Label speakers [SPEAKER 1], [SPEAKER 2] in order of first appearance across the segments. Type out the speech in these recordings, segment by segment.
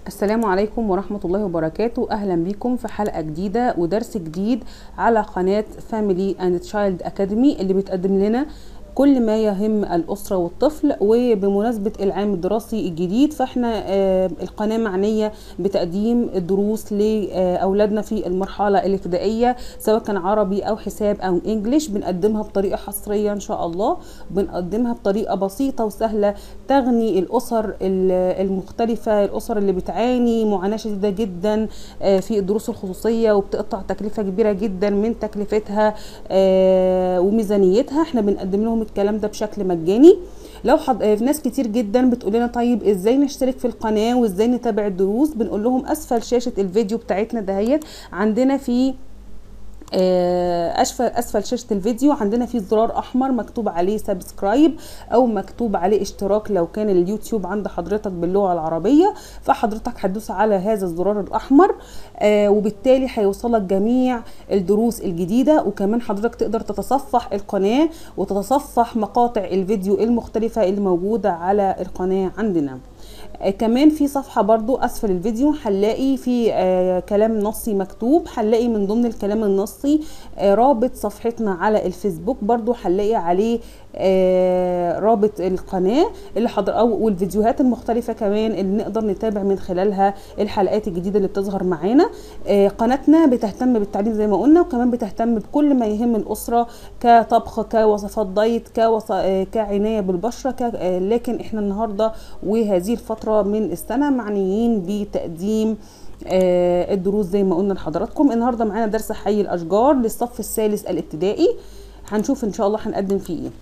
[SPEAKER 1] السلام عليكم ورحمة الله وبركاته أهلا بكم في حلقة جديدة ودرس جديد على قناة Family and Child Academy اللي بتقدم لنا كل ما يهم الأسرة والطفل وبمناسبة العام الدراسي الجديد فاحنا آه، القناة معنية بتقديم الدروس لأولادنا في المرحلة الابتدائية سواء كان عربي أو حساب أو إنجليش بنقدمها بطريقة حصرية إن شاء الله بنقدمها بطريقة بسيطة وسهلة تغني الأسر ال- المختلفة الأسر اللي بتعاني معاناة شديدة جدا آه، في الدروس الخصوصية وبتقطع تكلفة كبيرة جدا من تكلفتها آه، وميزانيتها احنا بنقدم لهم الكلام ده بشكل مجاني لو حض... آه، ناس كتير جدا بتقول لنا طيب ازاي نشترك في القناه وازاي نتابع الدروس بنقول لهم اسفل شاشه الفيديو بتاعتنا دهيت عندنا في آه، اسفل اسفل شاشه الفيديو عندنا في زرار احمر مكتوب عليه سبسكرايب او مكتوب عليه اشتراك لو كان اليوتيوب عند حضرتك باللغه العربيه فحضرتك هتدوس على هذا الزرار الاحمر آه، وبالتالي هيوصلك جميع الدروس الجديده وكمان حضرتك تقدر تتصفح القناه وتتصفح مقاطع الفيديو المختلفه اللي موجوده على القناه عندنا آه، كمان في صفحة برضو أسفل الفيديو هنلاقي في آه كلام نصي مكتوب هنلاقي من ضمن الكلام النصي آه رابط صفحتنا على الفيسبوك برضو هنلاقي عليه آه رابط القناة اللي حضر أو والفيديوهات المختلفة كمان اللي نقدر نتابع من خلالها الحلقات الجديدة اللي بتظهر معانا آه قناتنا بتهتم بالتعليم زي ما قلنا وكمان بتهتم بكل ما يهم الأسرة كطبخ كوصفات دايت كوص... آه كعناية بالبشرة ك... آه لكن احنا النهاردة وهذه الفترة من السنة معنيين بتقديم آه الدروس زي ما قلنا لحضراتكم النهارده معانا درس حي الاشجار للصف الثالث الابتدائي هنشوف ان شاء الله هنقدم فيه ايه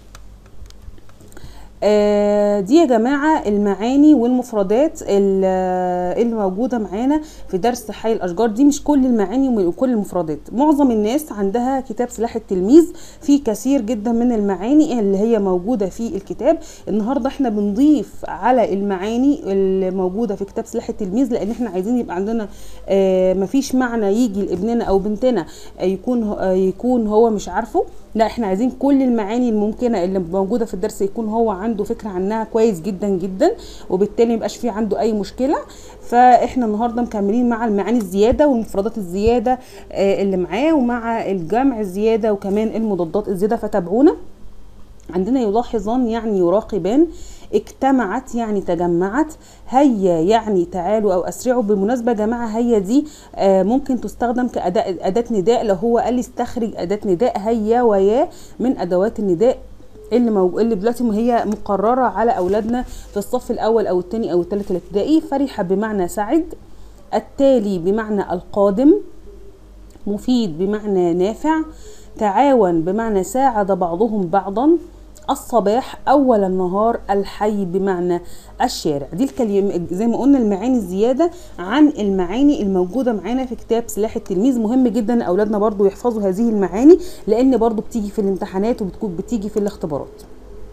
[SPEAKER 1] آه، دي يا جماعة المعاني والمفردات ال- آه، اللي موجودة معانا في درس حي الأشجار دي مش كل المعاني وكل المفردات معظم الناس عندها كتاب سلاح التلميذ فيه كثير جدا من المعاني اللي هي موجودة في الكتاب النهاردة احنا بنضيف على المعاني اللي موجودة في كتاب سلاح التلميذ لأن احنا عايزين يبقى عندنا آه، مفيش معنى يجي لابننا أو بنتنا آه، يكون هو- آه، يكون هو مش عارفه لا احنا عايزين كل المعاني الممكنه اللي موجوده في الدرس يكون هو عنده فكره عنها كويس جدا جدا وبالتالي ميبقاش فيه عنده اي مشكله فاحنا النهارده مكملين مع المعاني الزياده والمفردات الزياده آه، اللي معاه ومع الجمع الزياده وكمان المضادات الزياده فتابعونا عندنا يلاحظان يعني يراقبان اجتمعت يعني تجمعت هيا يعني تعالوا او اسرعوا بالمناسبه يا جماعه هيا دي آه، ممكن تستخدم كاداه اداه نداء لو هو قال لي استخرج اداه نداء هيا ويا من ادوات النداء اللي مو... اللي دلوقتي هي مقرره على اولادنا في الصف الاول او الثاني او الثالث الابتدائي فرح بمعنى سعد التالي بمعنى القادم مفيد بمعنى نافع تعاون بمعنى ساعد بعضهم بعضا الصباح اول النهار الحي بمعنى الشارع دي الكلمة زي ما قلنا المعاني الزياده عن المعاني الموجوده معانا في كتاب سلاح التلميذ مهم جدا ان اولادنا برضو يحفظوا هذه المعاني لان برضو بتيجي في الامتحانات وبتكون بتيجي في الاختبارات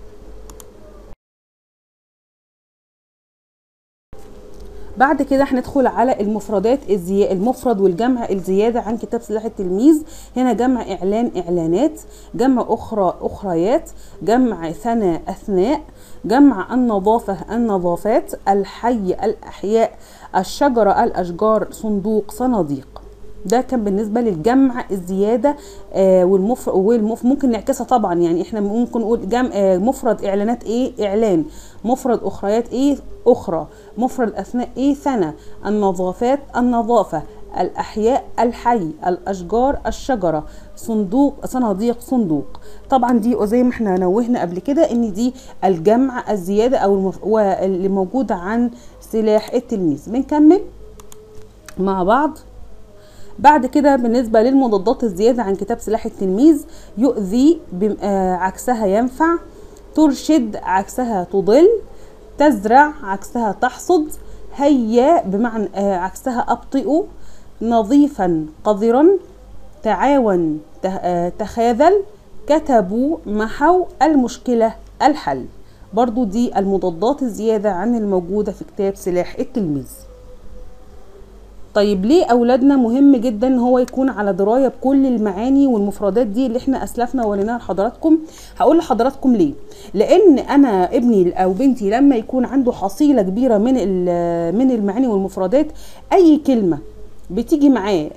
[SPEAKER 1] بعد كده هندخل على المفردات الزي... المفرد والجمع الزيادة عن كتاب سلاح التلميذ هنا جمع إعلان إعلانات جمع أخرى أخريات جمع ثنا أثناء جمع النظافة النظافات الحي الأحياء الشجرة الأشجار صندوق صناديق ده كان بالنسبة للجمع الزيادة آه والمفرد والمف ممكن نعكسها طبعا يعني احنا ممكن نقول جمع آه مفرد اعلانات ايه اعلان مفرد اخريات ايه اخرى مفرد اثناء ايه ثنا النظافات النظافة الاحياء الحي الاشجار الشجرة صندوق صناديق صندوق طبعا دي زي ما احنا نوهنا قبل كده ان دي الجمع الزيادة او المف... اللي موجودة عن سلاح التلميذ بنكمل مع بعض بعد كده بالنسبة للمضادات الزيادة عن كتاب سلاح التلميذ يؤذي بم- آه، عكسها ينفع ترشد عكسها تضل تزرع عكسها تحصد هيا بمعنى آه، عكسها أبطئ نظيفا قذرا تعاون ته- آه، تخاذل كتبوا محوا المشكلة الحل برضو دي المضادات الزيادة عن الموجودة في كتاب سلاح التلميذ طيب ليه اولادنا مهم جدا ان هو يكون على درايه بكل المعاني والمفردات دي اللي احنا اسلفنا ووريناها لحضراتكم هقول لحضراتكم ليه لان انا ابني او بنتي لما يكون عنده حصيله كبيره من من المعاني والمفردات اي كلمه بتيجي معاه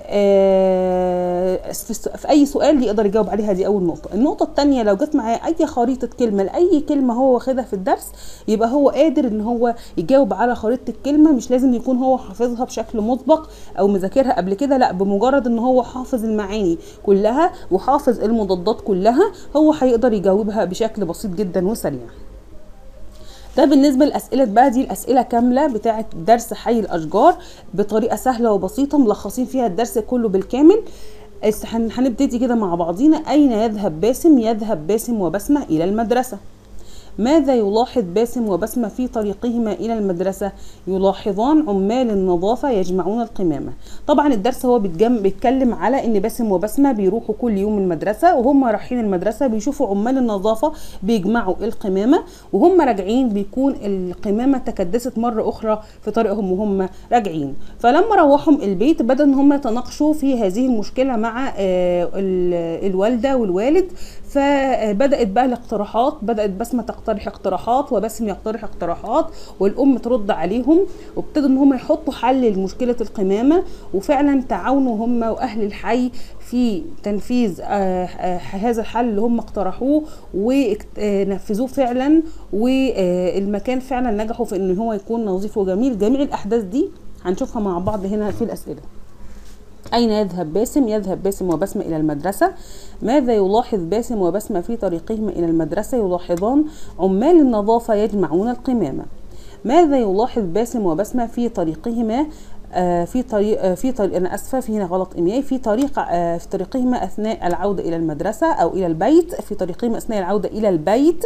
[SPEAKER 1] آه في اي سؤال يقدر يجاوب عليها دي اول نقطه النقطه الثانيه لو جت معاه اي خريطه كلمه لاي كلمه هو واخدها في الدرس يبقى هو قادر ان هو يجاوب على خريطه الكلمه مش لازم يكون هو حافظها بشكل مسبق او مذاكرها قبل كده لا بمجرد ان هو حافظ المعاني كلها وحافظ المضادات كلها هو هيقدر يجاوبها بشكل بسيط جدا وسريع ده بالنسبه لاسئله بقى دي الاسئله كامله بتاعه درس حي الاشجار بطريقه سهله وبسيطه ملخصين فيها الدرس كله بالكامل هنبتدي كده مع بعضينا اين يذهب باسم يذهب باسم وبسمه الى المدرسه ماذا يلاحظ باسم وبسمة في طريقهما إلى المدرسة؟ يلاحظان عمال النظافة يجمعون القمامة. طبعا الدرس هو بيتكلم على إن باسم وبسمة بيروحوا كل يوم المدرسة وهم رايحين المدرسة بيشوفوا عمال النظافة بيجمعوا القمامة وهم راجعين بيكون القمامة تكدست مرة أخرى في طريقهم وهم راجعين. فلما روحوا البيت بدأوا إن هم يتناقشوا في هذه المشكلة مع الوالدة والوالد فبدأت بقى الاقتراحات بدأت بسمة تقترح اقتراحات وباسم يقترح اقتراحات والام ترد عليهم وابتدوا ان هم يحطوا حل لمشكله القمامه وفعلا تعاونوا هم واهل الحي في تنفيذ آه آه هذا الحل اللي هم اقترحوه ونفذوه فعلا والمكان فعلا نجحوا في ان هو يكون نظيف وجميل جميع الاحداث دي هنشوفها مع بعض هنا في الاسئله أين يذهب باسم؟ يذهب باسم وبسمة إلى المدرسة ماذا يلاحظ باسم وبسمة في طريقهما إلى المدرسة؟ يلاحظان عمال النظافة يجمعون القمامة ماذا يلاحظ باسم وبسمة في طريقهما آه في طريق آه في طريق انا اسفه في هنا غلط املائي في طريق آه في طريقهما اثناء العوده الى المدرسه او الى البيت في طريقهما اثناء العوده الى البيت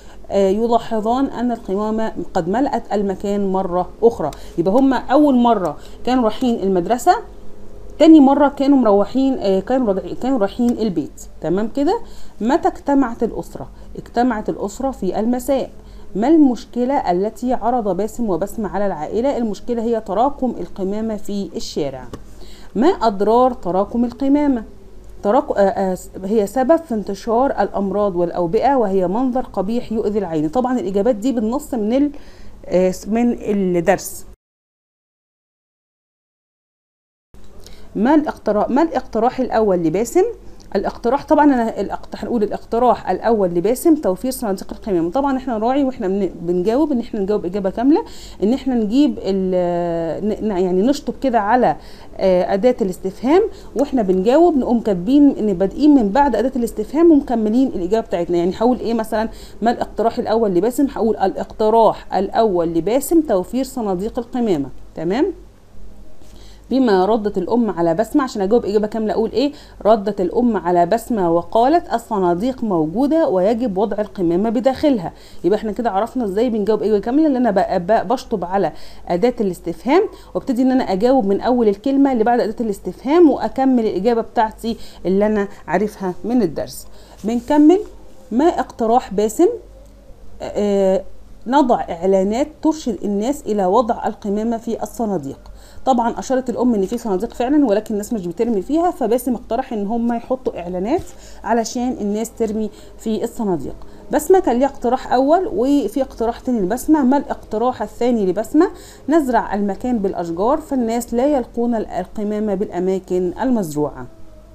[SPEAKER 1] يلاحظان ان القمامه قد ملأت المكان مره اخرى يبقى هم اول مره كانوا رايحين المدرسه تاني مرة كانوا مروحين آه كانوا كانوا رايحين البيت تمام كده متى اجتمعت الأسرة اجتمعت الأسرة في المساء ما المشكلة التي عرض باسم وبسمة على العائلة المشكلة هي تراكم القمامة في الشارع ما أضرار تراكم القمامة تراك... آه آه هي سبب في انتشار الأمراض والأوبئة وهي منظر قبيح يؤذي العين طبعا الإجابات دي بالنص من ال... من الدرس ما الاقتراح ما الاقتراح الاول لباسم الاقتراح طبعا انا الاقتراح هنقول الاقتراح الاول لباسم توفير صناديق القمامه طبعا احنا نراعي واحنا بنجاوب ان احنا نجاوب اجابه كامله ان احنا نجيب يعني نشطب كده على اداه الاستفهام واحنا بنجاوب نقوم كاتبين ان بادئين من بعد اداه الاستفهام ومكملين الاجابه بتاعتنا يعني هقول ايه مثلا ما الاقتراح الاول لباسم هقول الاقتراح الاول لباسم توفير صناديق القمامه تمام بما ردت الام على بسمه عشان اجاوب اجابه كامله اقول ايه ردت الام على بسمه وقالت الصناديق موجوده ويجب وضع القمامه بداخلها يبقى احنا كده عرفنا ازاي بنجاوب اجابه كامله اللي انا بشطب على اداه الاستفهام وابتدي ان انا اجاوب من اول الكلمه اللي بعد اداه الاستفهام واكمل الاجابه بتاعتي اللي انا عارفها من الدرس بنكمل ما اقتراح باسم آه نضع اعلانات ترشد الناس الى وضع القمامه في الصناديق طبعا اشارت الام ان في صناديق فعلا ولكن الناس مش بترمي فيها فباسم اقترح ان هم يحطوا اعلانات علشان الناس ترمي في الصناديق بسمة كان ليها اقتراح أول وفي اقتراح تاني لبسمة ما الاقتراح الثاني لبسمة نزرع المكان بالأشجار فالناس لا يلقون القمامة بالأماكن المزروعة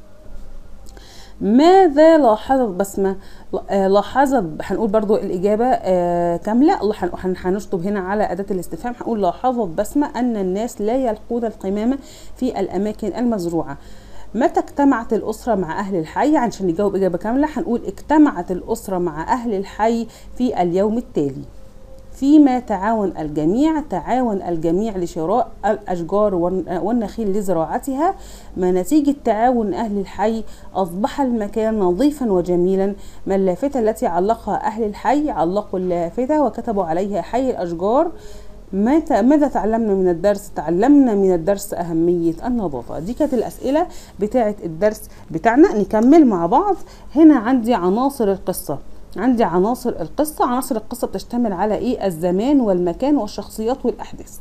[SPEAKER 1] ماذا لاحظت بسمة لاحظت هنقول برضو الإجابة آه كاملة هنشطب هنا على أداة الاستفهام هنقول لاحظت بسمة أن الناس لا يلقون القمامة في الأماكن المزروعة متى اجتمعت الأسرة مع أهل الحي عشان نجاوب إجابة كاملة هنقول اجتمعت الأسرة مع أهل الحي في اليوم التالي فيما تعاون الجميع تعاون الجميع لشراء الأشجار والنخيل لزراعتها ما نتيجة تعاون أهل الحي أصبح المكان نظيفا وجميلا ما اللافتة التي علقها أهل الحي علقوا اللافتة وكتبوا عليها حي الأشجار ماذا تعلمنا من الدرس تعلمنا من الدرس أهمية النظافة دي كانت الأسئلة بتاعة الدرس بتاعنا نكمل مع بعض هنا عندي عناصر القصة عندي عناصر القصة عناصر القصة بتشتمل على ايه الزمان والمكان والشخصيات والأحداث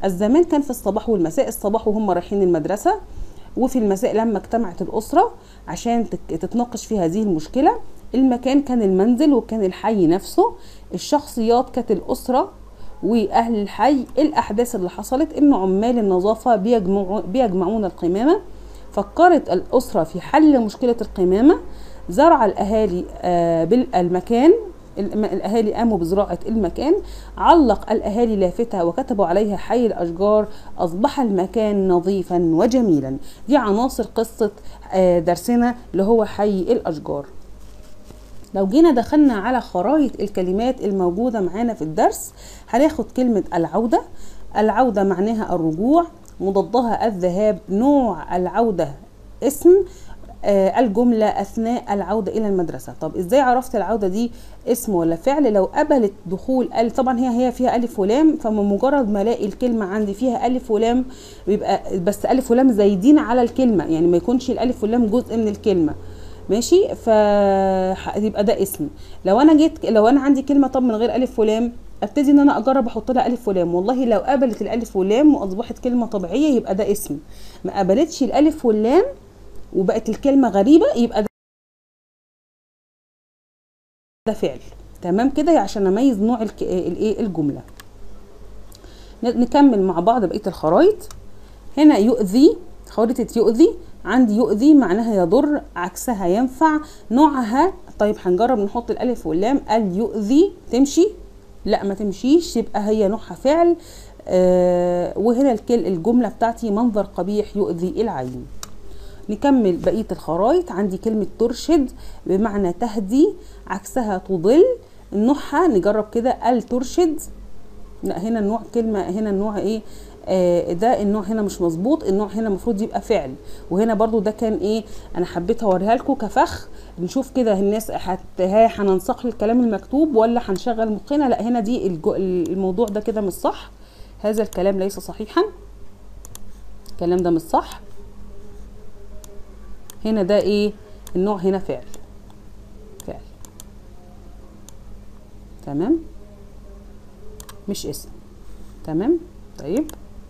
[SPEAKER 1] الزمان كان في الصباح والمساء الصباح وهم رايحين المدرسة وفي المساء لما اجتمعت الأسرة عشان تتناقش في هذه المشكلة المكان كان المنزل وكان الحي نفسه الشخصيات كانت الأسرة وأهل الحي الأحداث اللي حصلت إن عمال النظافة بيجمعوا بيجمعون القمامة فكرت الأسرة في حل مشكلة القمامة زرع الأهالي بالمكان الأهالي قاموا بزراعة المكان علق الأهالي لافتة وكتبوا عليها حي الأشجار أصبح المكان نظيفا وجميلا دي عناصر قصة درسنا اللي هو حي الأشجار لو جينا دخلنا على خرائط الكلمات الموجودة معانا في الدرس هناخد كلمة العودة العودة معناها الرجوع مضادها الذهاب نوع العودة اسم آه الجملة أثناء العودة إلى المدرسة طب إزاي عرفت العودة دي اسم ولا فعل لو قبلت دخول ال طبعا هي هي فيها ألف ولام فمجرد ما ألاقي الكلمة عندي فيها ألف ولام بيبقى بس ألف ولام زايدين على الكلمة يعني ما يكونش الألف واللام جزء من الكلمة ماشي فيبقى ده اسم لو انا جيت لو انا عندي كلمه طب من غير الف ولام ابتدي ان انا اجرب احط لها الف ولام والله لو قبلت الالف واللام واصبحت كلمه طبيعيه يبقى ده اسم ما قبلتش الالف واللام وبقت الكلمه غريبه يبقى ده ده فعل تمام كده عشان اميز نوع الايه الجمله نكمل مع بعض بقيه الخرايط هنا يؤذي خريطه يؤذي عندي يؤذي معناها يضر عكسها ينفع نوعها طيب هنجرب نحط الالف واللام قال يؤذي تمشي لا ما تمشيش يبقى هي نوعها فعل آه وهنا الكل الجمله بتاعتي منظر قبيح يؤذي العين نكمل بقيه الخرايط عندي كلمه ترشد بمعنى تهدي عكسها تضل نوعها نجرب كده ال ترشد لا هنا النوع كلمه هنا النوع ايه آه ده النوع هنا مش مظبوط النوع هنا المفروض يبقى فعل وهنا برضو ده كان ايه انا حبيت اوريها لكم كفخ نشوف كده الناس هت هننسق الكلام المكتوب ولا هنشغل مخنا لا هنا دي الموضوع ده كده مش صح هذا الكلام ليس صحيحا الكلام ده مش صح هنا ده ايه النوع هنا فعل فعل تمام مش اسم تمام طيب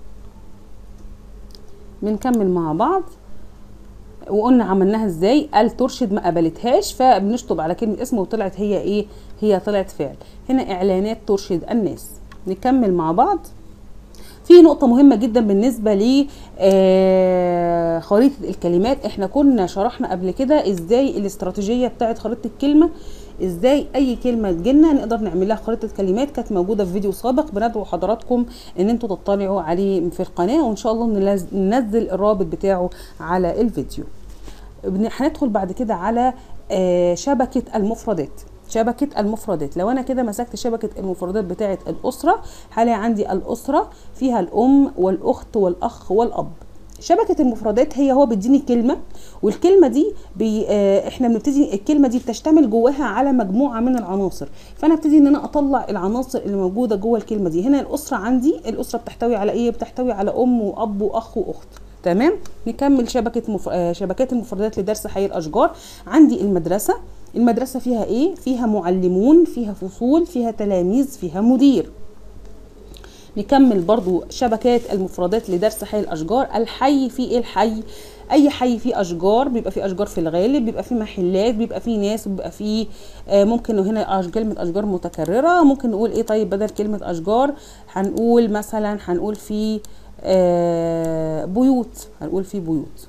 [SPEAKER 1] بنكمل مع بعض وقلنا عملناها ازاي قال ترشد ما قبلتهاش فبنشطب على كلمه اسم وطلعت هي ايه هي طلعت فعل هنا اعلانات ترشد الناس نكمل مع بعض في نقطة مهمة جدا بالنسبة ل آه خريطة الكلمات احنا كنا شرحنا قبل كده ازاي الاستراتيجية بتاعت خريطة الكلمة ازاي اي كلمة تجيلنا نقدر نعمل لها خريطة كلمات كانت موجودة في فيديو سابق بندعو حضراتكم ان انتوا تطلعوا عليه في القناة وان شاء الله ننزل الرابط بتاعه على الفيديو هندخل بعد كده على آه شبكة المفردات شبكة المفردات لو أنا كده مسكت شبكة المفردات بتاعة الأسرة هلاقي عندي الأسرة فيها الأم والأخت والأخ والأب شبكة المفردات هي هو بيديني كلمة والكلمة دي بي آه احنا بنبتدي الكلمة دي بتشتمل جواها على مجموعة من العناصر فأنا ابتدي ان انا اطلع العناصر اللي موجودة جوه الكلمة دي هنا الأسرة عندي الأسرة بتحتوي على ايه بتحتوي على أم وأب وأخ وأخت تمام نكمل شبكة مف... آه شبكات المفردات لدرس حي الأشجار عندي المدرسة المدرسة فيها ايه فيها معلمون فيها فصول فيها تلاميذ فيها مدير نكمل برضو شبكات المفردات لدرس حي الاشجار الحي في ايه الحي اي حي فيه اشجار بيبقى فيه اشجار في الغالب بيبقى فيه محلات بيبقى فيه ناس بيبقى فيه آه ممكن هنا أش- كلمه اشجار متكرره ممكن نقول ايه طيب بدل كلمه اشجار هنقول مثلا هنقول في آه بيوت هنقول في بيوت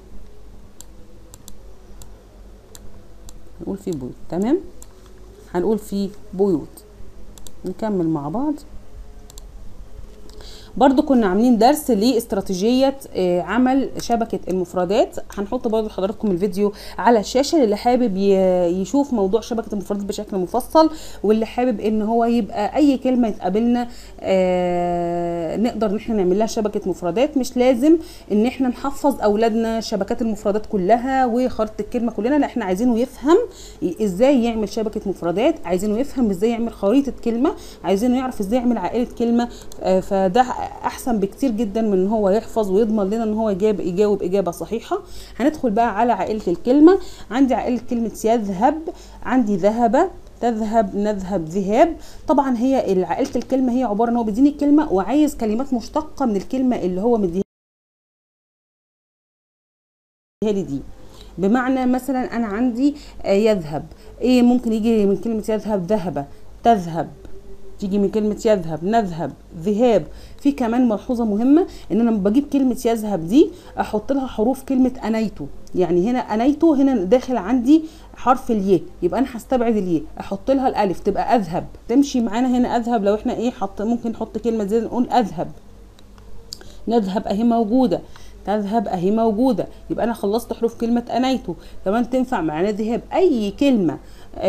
[SPEAKER 1] هنقول في بيوت تمام هنقول في بيوت نكمل مع بعض برضو كنا عاملين درس لاستراتيجية آه، عمل شبكة المفردات هنحط برضو لحضراتكم الفيديو على الشاشة اللي حابب ي- يشوف موضوع شبكة المفردات بشكل مفصل واللي حابب ان هو يبقى اي كلمة تقابلنا آه، نقدر ان احنا نعمل لها شبكة مفردات مش لازم ان احنا نحفظ اولادنا شبكات المفردات كلها وخريطة الكلمة كلنا لا احنا عايزينه يفهم ازاي يعمل شبكة مفردات عايزينه يفهم ازاي يعمل خريطة كلمة عايزينه يعرف ازاي يعمل عائلة كلمة آه، فده احسن بكتير جدا من ان هو يحفظ ويضمن لنا ان هو يجاب يجاوب اجابه صحيحه هندخل بقى على عائله الكلمه عندي عائله كلمه يذهب عندي ذهب تذهب نذهب ذهاب طبعا هي عائله الكلمه هي عباره ان هو بيديني الكلمه وعايز كلمات مشتقه من الكلمه اللي هو مديها لي دي بمعنى مثلا انا عندي يذهب ايه ممكن يجي من كلمه يذهب ذهب تذهب تيجي من كلمة يذهب نذهب ذهاب في كمان ملحوظة مهمة ان انا لما بجيب كلمة يذهب دي احط لها حروف كلمة انيتو يعني هنا انيتو هنا داخل عندي حرف الياء يبقى انا هستبعد الياء احط لها الالف تبقى اذهب تمشي معانا هنا اذهب لو احنا ايه حط ممكن نحط كلمة زي نقول اذهب نذهب اهي موجودة تذهب اهي موجودة يبقى انا خلصت حروف كلمة انيتو كمان تنفع معانا ذهاب اي كلمة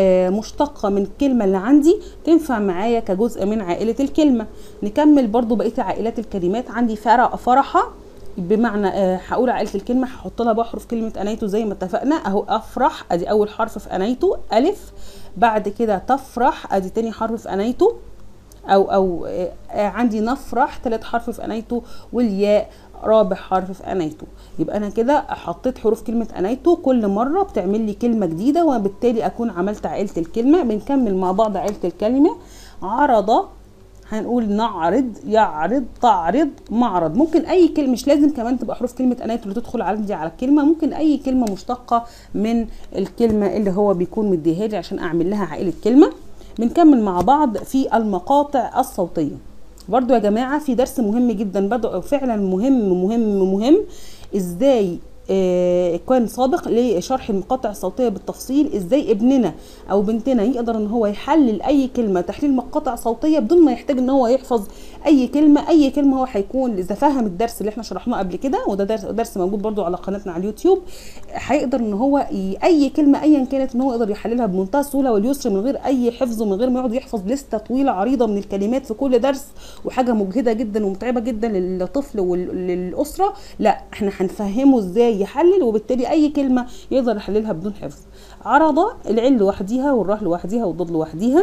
[SPEAKER 1] مشتقة من الكلمة اللي عندي تنفع معايا كجزء من عائلة الكلمة نكمل برضو بقية عائلات الكلمات عندي فرحة بمعنى هقول عائلة الكلمة هحط لها بحرف كلمة انيتو زي ما اتفقنا اهو افرح ادي اول حرف في انيتو الف بعد كده تفرح ادي تاني حرف في انيتو او او عندي نفرح ثالث حرف في انيتو والياء رابع حرف في انيتو يبقى انا كده حطيت حروف كلمه انيتو كل مره بتعمل لي كلمه جديده وبالتالي اكون عملت عائله الكلمه بنكمل مع بعض عائله الكلمه عرض هنقول نعرض يعرض تعرض معرض ممكن اي كلمه مش لازم كمان تبقى حروف كلمه انيتو اللي تدخل عندي على الكلمه ممكن اي كلمه مشتقه من الكلمه اللي هو بيكون مديها لي عشان اعمل لها عائله كلمه بنكمل مع بعض في المقاطع الصوتيه برضو يا جماعه في درس مهم جدا بدأ فعلا مهم مهم مهم ازاي آه كان سابق لشرح المقاطع الصوتيه بالتفصيل ازاي ابننا او بنتنا يقدر ان هو يحلل اي كلمه تحليل مقاطع صوتيه بدون ما يحتاج ان هو يحفظ اي كلمه اي كلمه هو هيكون اذا فهم الدرس اللي احنا شرحناه قبل كده وده درس, درس موجود برضو على قناتنا على اليوتيوب هيقدر ان هو اي كلمه ايا كانت ان هو يقدر يحللها بمنتهى السهوله واليسر من غير اي حفظ ومن غير ما يقعد يحفظ لسته طويله عريضه من الكلمات في كل درس وحاجه مجهده جدا ومتعبه جدا للطفل وللاسره لا احنا هنفهمه ازاي يحلل وبالتالي اي كلمه يقدر يحللها بدون حفظ عرض العين لوحديها والراء لوحديها والضاد لوحديها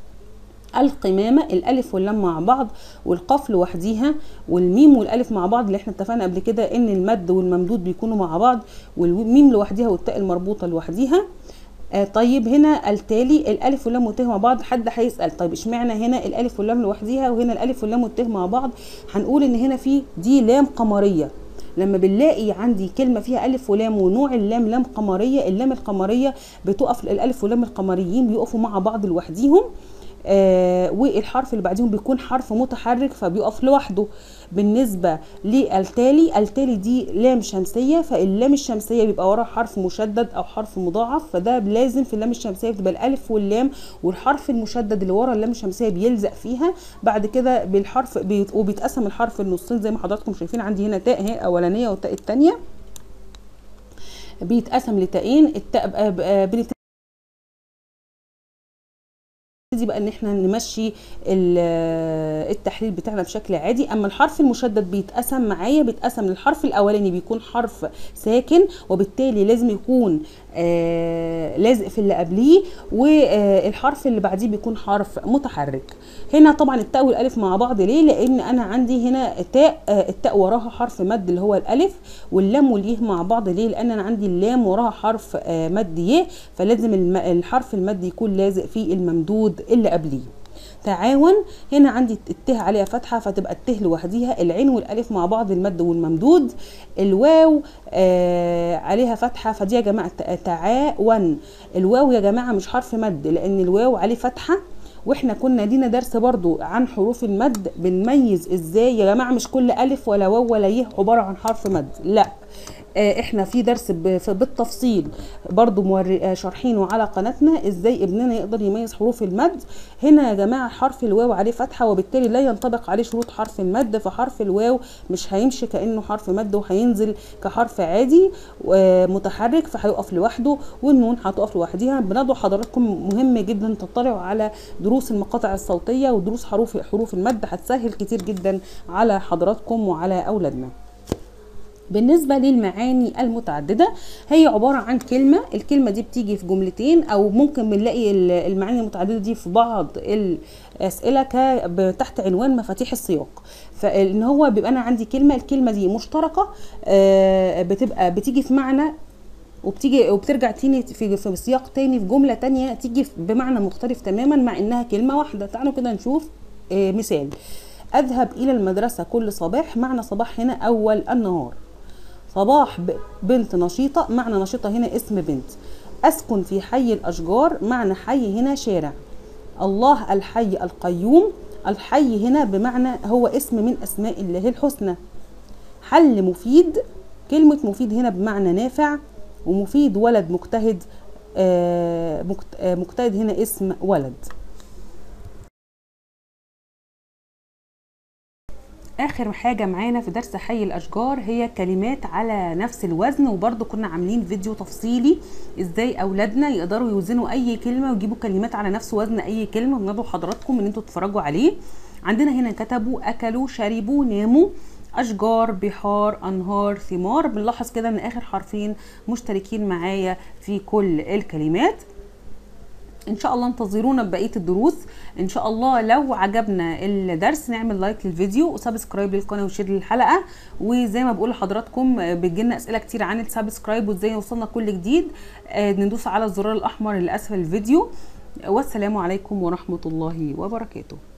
[SPEAKER 1] القمامة الألف واللام مع بعض والقاف لوحديها والميم والألف مع بعض اللي احنا اتفقنا قبل كده إن المد والممدود بيكونوا مع بعض والميم لوحديها والتاء المربوطة لوحديها آه طيب هنا التالي الالف واللام والته مع بعض حد هيسال طيب اشمعنى هنا الالف واللام لوحديها وهنا الالف واللام والته مع بعض هنقول ان هنا في دي لام قمريه لما بنلاقي عندي كلمه فيها الف ولام ونوع اللام لام قمريه اللام القمريه بتقف الالف واللام القمريين بيقفوا مع بعض لوحديهم آه والحرف اللي بعديهم بيكون حرف متحرك فبيقف لوحده بالنسبه للتالي التالي دي لام شمسيه فاللام الشمسيه بيبقى وراها حرف مشدد او حرف مضاعف فده لازم في اللام الشمسيه بتبقى الالف واللام والحرف المشدد اللي ورا اللام الشمسيه بيلزق فيها بعد كده بالحرف بيت وبيتقسم الحرف النصين زي ما حضراتكم شايفين عندي هنا تاء اهي اولانيه والتاء الثانيه بيتقسم لتاءين التاء بنبتدي نبتدي بقى ان احنا نمشي التحليل بتاعنا بشكل عادي اما الحرف المشدد بيتقسم معايا بيتقسم للحرف الاولاني بيكون حرف ساكن وبالتالي لازم يكون آه لازق في اللي قبليه والحرف اللي بعديه بيكون حرف متحرك هنا طبعا التاء والالف مع بعض ليه لان انا عندي هنا تاء آه التاء وراها حرف مد اللي هو الالف واللام واليه مع بعض ليه لان انا عندي اللام وراها حرف آه مد يه فلازم الحرف المد يكون لازق في الممدود اللي قبليه تعاون هنا عندي الته عليها فتحه فتبقى الته لوحديها العين والالف مع بعض المد والممدود الواو آه عليها فتحه فدي يا جماعه تعاون الواو يا جماعه مش حرف مد لان الواو عليه فتحه واحنا كنا لينا درس برضو عن حروف المد بنميز ازاي يا جماعه مش كل الف ولا واو ولا يه عباره عن حرف مد لا احنا في درس بالتفصيل برضو شارحينه على قناتنا ازاي ابننا يقدر يميز حروف المد هنا يا جماعه حرف الواو عليه فتحه وبالتالي لا ينطبق عليه شروط حرف المد فحرف الواو مش هيمشي كانه حرف مد وهينزل كحرف عادي متحرك فهيقف لوحده والنون هتقف لوحديها بندعو حضراتكم مهم جدا تطلعوا على دروس المقاطع الصوتيه ودروس حروف حروف المد هتسهل كتير جدا على حضراتكم وعلى اولادنا بالنسبة للمعاني المتعددة هي عبارة عن كلمة الكلمة دي بتيجي في جملتين أو ممكن بنلاقي المعاني المتعددة دي في بعض الأسئلة تحت عنوان مفاتيح السياق فإن هو بيبقى أنا عندي كلمة الكلمة دي مشتركة بتبقى بتيجي في معنى وبتيجي وبترجع تاني في في سياق تاني في جمله تانية تيجي بمعنى مختلف تماما مع انها كلمه واحده تعالوا كده نشوف آه مثال اذهب الى المدرسه كل صباح معنى صباح هنا اول النهار صباح بنت نشيطه معنى نشيطه هنا اسم بنت اسكن في حي الاشجار معنى حي هنا شارع الله الحي القيوم الحي هنا بمعنى هو اسم من اسماء الله الحسنى حل مفيد كلمة مفيد هنا بمعنى نافع ومفيد ولد مجتهد آه مجتهد هنا اسم ولد اخر حاجة معانا في درس حي الاشجار هي كلمات على نفس الوزن وبرضو كنا عاملين فيديو تفصيلي ازاي اولادنا يقدروا يوزنوا اي كلمة ويجيبوا كلمات على نفس وزن اي كلمة وندعو حضراتكم ان انتوا تتفرجوا عليه عندنا هنا كتبوا اكلوا شربوا ناموا اشجار بحار انهار ثمار بنلاحظ كده ان اخر حرفين مشتركين معايا في كل الكلمات ان شاء الله انتظرونا ببقيه الدروس ان شاء الله لو عجبنا الدرس نعمل لايك للفيديو وسبسكرايب للقناه وشير للحلقه وزي ما بقول لحضراتكم بتجيلنا اسئله كتير عن السبسكرايب وازاي يوصلنا كل جديد ندوس على الزرار الاحمر اللي اسفل الفيديو والسلام عليكم ورحمه الله وبركاته